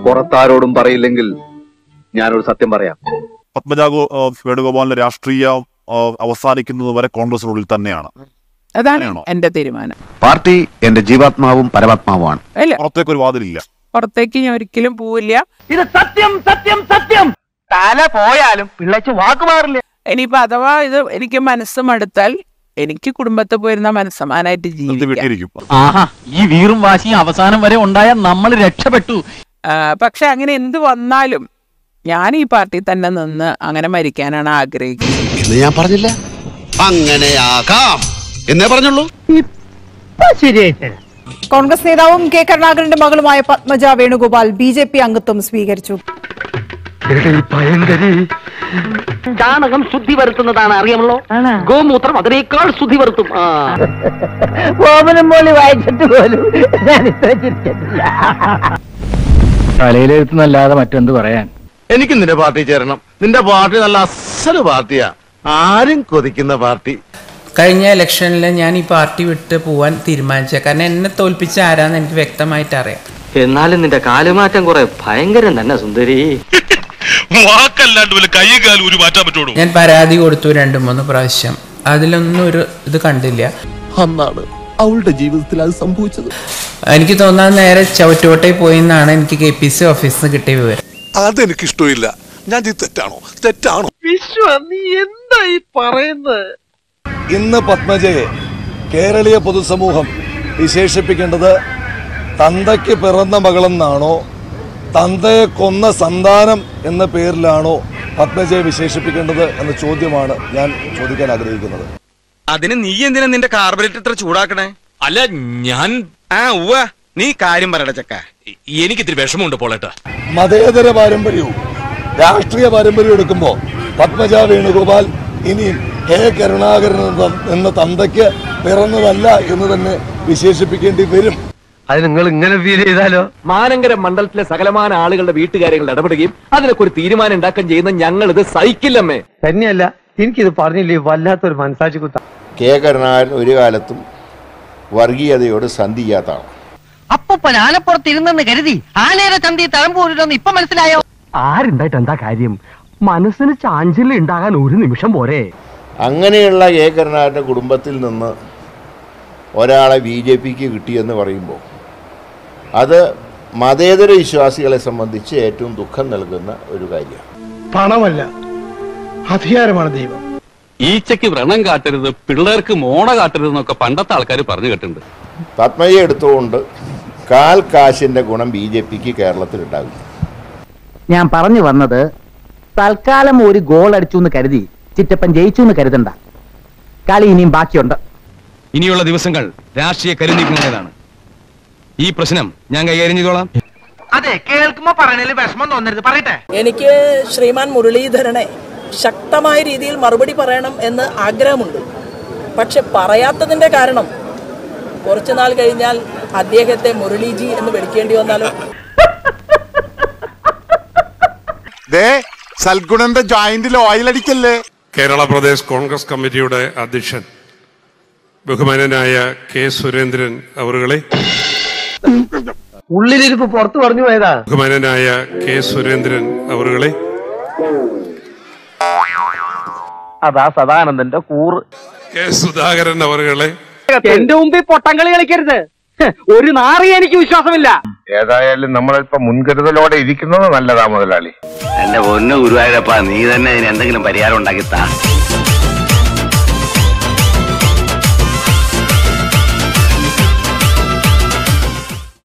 പുറത്താരോടും പറയില്ലെങ്കിൽ ഞാനൊരു സത്യം പറയാം പത്മജ ഗോ- ആ, വേണുഗോപാലിന്റെ രാഷ്ട്രീയം ആ, അവസാനിക്കുന്നത് വരെ കോൺഗ്രസിനുള്ളിൽ തന്നെയാണ് അതാണ് അങ്ങനെയാണോ? എന്റെ തീരുമാനം പാർട്ടി എന്റെ ജീവാത്മാവും പരമാത്മാവുമാണ് അല്ല പുറത്തേക്ക് ഒരു വാതിലില്ല പുറത്തേക്ക് ഞാൻ ഒരിക്കലും പോവില്ല ഇത് സത്യം സത്യം സത്യം തല പോയാലും പിള്ളേച്ച് വാക്ക് മാറില്ല ഇനിയിപ്പോ അഥവാ ഇത് എനിക്ക് മനസ്സ് മടുത്താൽ എനിക്ക് കുടുംബത്തിൽ പോയിരുന്ന മനസ്സമാനായിട്ട് നിർത്തി ജീവിക്കാം വിട്ടിരിക്കും ആഹാ ഈ വീറും വാശിയും അവസാനം വരെ ഉണ്ടായ നമ്മൾ രക്ഷപ്പെട്ടു ആ, പക്ഷെ അങ്ങനെ എന്ത് വന്നാലും ഞാൻ ഈ പാർട്ടി തന്നെ നിന്ന് അങ്ങനെ മരിക്കാനാണ് ആഗ്രഹിക്കുന്നത് എന്ന് ഞാൻ പറഞ്ഞില്ല അങ്ങനെയാകാം എന്നേ പറഞ്ഞുള്ളൂ കോൺഗ്രസ് നേതാവും കെ കരുണാകരന്റെ മകളുമായ Padmaja Venugopal B J P അംഗത്വം സ്വീകരിച്ചു ചാണകം ശുദ്ധി വരുത്തുന്നതാണ് അറിയാമല്ലോ ഗോമൂത്രം അതിനേക്കാൾ ശുദ്ധി വരുത്തും ഓമനം പോലെ വായിച്ചിട്ട് പോലും ഞാൻ ഇത്ര ചിരിച്ചിട്ടില്ല തലയിലെഴുത്തുന്നല്ലാതെ മറ്റെന്ത് പറയാൻ എനിക്ക് നിന്റെ പാർട്ടി ചേരണം നിന്റെ പാർട്ടി നല്ല അസല് പാർട്ടിയാ ആരും കൊതിക്കുന്ന പാർട്ടി കഴിഞ്ഞ ഇലക്ഷനിൽ ഞാൻ ഈ പാർട്ടി വിട്ട് പോവാൻ തീരുമാനിച്ച കാരണം എന്നെ തോൽപ്പിച്ച ആരാന്ന് എനിക്ക് വ്യക്തമായിട്ട് അറിയാം എന്നാലും നിന്റെ കാലുമാറ്റം കുറെ ഭയങ്കരം തന്നെ സുന്ദരി വാക്കല്ലാണ്ട് വല്ല കൈയും കാലും ഒരു മാറ്റാൻ പറ്റുള്ളൂ ഞാൻ പരാതി കൊടുത്തു രണ്ട് മൂന്ന് പ്രാവശ്യം അതിലൊന്നും ഒരു ഇത് കണ്ടില്ല അന്നാണ് അവളുടെ ജീവിതത്തിൽ അത് സംഭവിച്ചത് എനിക്ക് തോന്നാൻ നേരെ ചവിട്ടുവട്ടയിൽ പോയി എന്നാണ് എനിക്ക് കെ പി സി ഓഫീസിൽ നിന്ന് കിട്ടിയ വിവരം അതെനിക്ക് ഇഷ്ടമില്ല ഞാൻ ഇത് തെറ്റാണോ തെറ്റാണോ ഇന്ന് പത്മജയെ കേരളീയ പൊതുസമൂഹം വിശേഷിപ്പിക്കേണ്ടത് തന്തയ്ക്ക് പിറന്ന മകളെന്നാണോ തന്തയെ കൊന്ന സന്താനം എന്ന പേരിലാണോ പത്മജയെ വിശേഷിപ്പിക്കേണ്ടത് എന്ന ചോദ്യമാണ് ഞാൻ ചോദിക്കാൻ ആഗ്രഹിക്കുന്നത് അതിന് നീ എന്തിനാ നിന്റെ കാർബറേറ്റർ ഇത്ര ചൂടാക്കണേ അല്ല ഞാൻ ആ ഉവ്വ നീ കാര്യം പറയട ചക്ക എനിക്കിത്തിരി വിഷമമുണ്ട് പോളേട്ടാ മതേതര പാരമ്പര്യവും രാഷ്ട്രീയ പാരമ്പര്യവും എടുക്കുമ്പോൾ പത്മജ വേണുഗോപാൽ ഇനിയും കെ കരുണാകരൻ എന്ന- എന്ന തന്തയ്ക്ക് പിറന്നതല്ല എന്ന് തന്നെ വിശേഷിപ്പിക്കേണ്ടി വരും അത് നിങ്ങൾ ഇങ്ങനെ ഫീൽ ചെയ്താലോ മാനങ്കര മണ്ഡലത്തിലെ സകലമാന ആളുകളുടെ വീട്ടുകാര്യങ്ങൾ ഇടപെടുകയും അതിനൊക്കെ ഒരു തീരുമാനം ഉണ്ടാക്കുകയും ചെയ്യുന്ന ഞങ്ങൾ ഇത് സഹിക്കില്ലമ്മേ തന്നെയല്ല എനിക്കിത് പറഞ്ഞില്ലേ വല്ലാത്തൊരു മനസാക്ഷി കുത്ത കെ കരുണാകരൻ ഒരു കാലത്തും വർഗീയതയോട് സന്ധി ചെയ്യാത്തതാണ് അപ്പൂപ്പൻ ആനപ്പുറത്ത് ഇരുന്നെന്ന് കരുതി ആനയുടെ ചന്തി തഴമ്പൂരിലൊന്ന് ഇപ്പൊ മനസ്സിലായോ ആരുണ്ടായിട്ട് എന്താ കാര്യം മനസ്സിന് ചാഞ്ചല്യം ഉണ്ടാകാൻ ഒരു നിമിഷം പോരെ അങ്ങനെയുള്ള കെ കരുണാകരൻ്റെ കുടുംബത്തിൽ നിന്ന് ഒരാളെ ബി ജെ പിക്ക് കിട്ടിയെന്ന് പറയുമ്പോൾ അത് മതേതര വിശ്വാസികളെ സംബന്ധിച്ച് ഏറ്റവും ദുഃഖം നൽകുന്ന ഒരു കാര്യമാണ് പണമല്ല അധികാരമാണ് ദൈവം ഈച്ചയ്ക്ക് വ്രണം കാട്ടരുത് പിള്ളേർക്ക് മോണ കാട്ടരുത് എന്നൊക്കെ പണ്ടത്തെ ആൾക്കാർ പറഞ്ഞു കേട്ടിട്ടുണ്ട് പത്മജയെ എടുത്തുകൊണ്ട് കാൽ കാശിൻ്റെ ഗുണം ബി ജെ പിക്ക് കേരളത്തിലുണ്ടാകും ഞാൻ പറഞ്ഞു വന്നത് തൽക്കാലം ഒരു ഗോൾ അടിച്ചു എന്ന് കരുതി ചിറ്റപ്പൻ ജയിച്ചു എന്ന് കരുതണ്ട കളി ഇനിയും ബാക്കിയുണ്ട് ഇനിയുള്ള ദിവസങ്ങൾ രാഷ്ട്രീയ കരുനീക്കുന്നതാണ് ഈ പ്രശ്നം ഞാൻ കൈകാര്യം ചെയ്തോളാം അതെ കേൾക്കുമ്പോ പറയണേല് വിഷമം തോന്നരുത് പറയട്ടെ എനിക്ക് ശ്രീമാൻ മുരളീധരനെ ശക്തമായ രീതിയിൽ മറുപടി പറയണം എന്ന് ആഗ്രഹമുണ്ട് പക്ഷെ പറയാത്തതിന്റെ കാരണം കുറച്ചു നാൾ കഴിഞ്ഞാൽ അദ്ദേഹത്തെ മുരളീജി എന്ന് വിളിക്കേണ്ടി വന്നാലോ സൽഗുണന്റെ ജോയിന്റിൽ ഓയിൽ അടിക്കല്ലേ കേരള പ്രദേശ് കോൺഗ്രസ് കമ്മിറ്റിയുടെ അധ്യക്ഷൻ ബഹുമാനനായ കെ സുരേന്ദ്രൻ അവറുകളെ ഉള്ളിലിരിപ്പ് പുറത്തു പറഞ്ഞു പോയതാ ബഹുമാനനായ കെ സുരേന്ദ്രൻ അവറുകളെ അതാ സദാനന്ദന്റെ കൂറ് കെ സുധാകരൻ അവറുകളെ എന്റെ മുമ്പിൽ പൊട്ടംകളി കളിക്കരുത് ഒരു നാറി എനിക്ക് വിശ്വാസമില്ല ഏതായാലും നമ്മളല്പം മുൻകരുതലോടെ ഇരിക്കുന്നത് നല്ലതാ മുതലാളി എന്റെ പൊന്നു ഗുരുവായൂരപ്പ നീ തന്നെ ഇതിന് എന്തെങ്കിലും പരിഹാരം ഉണ്ടാക്കി താ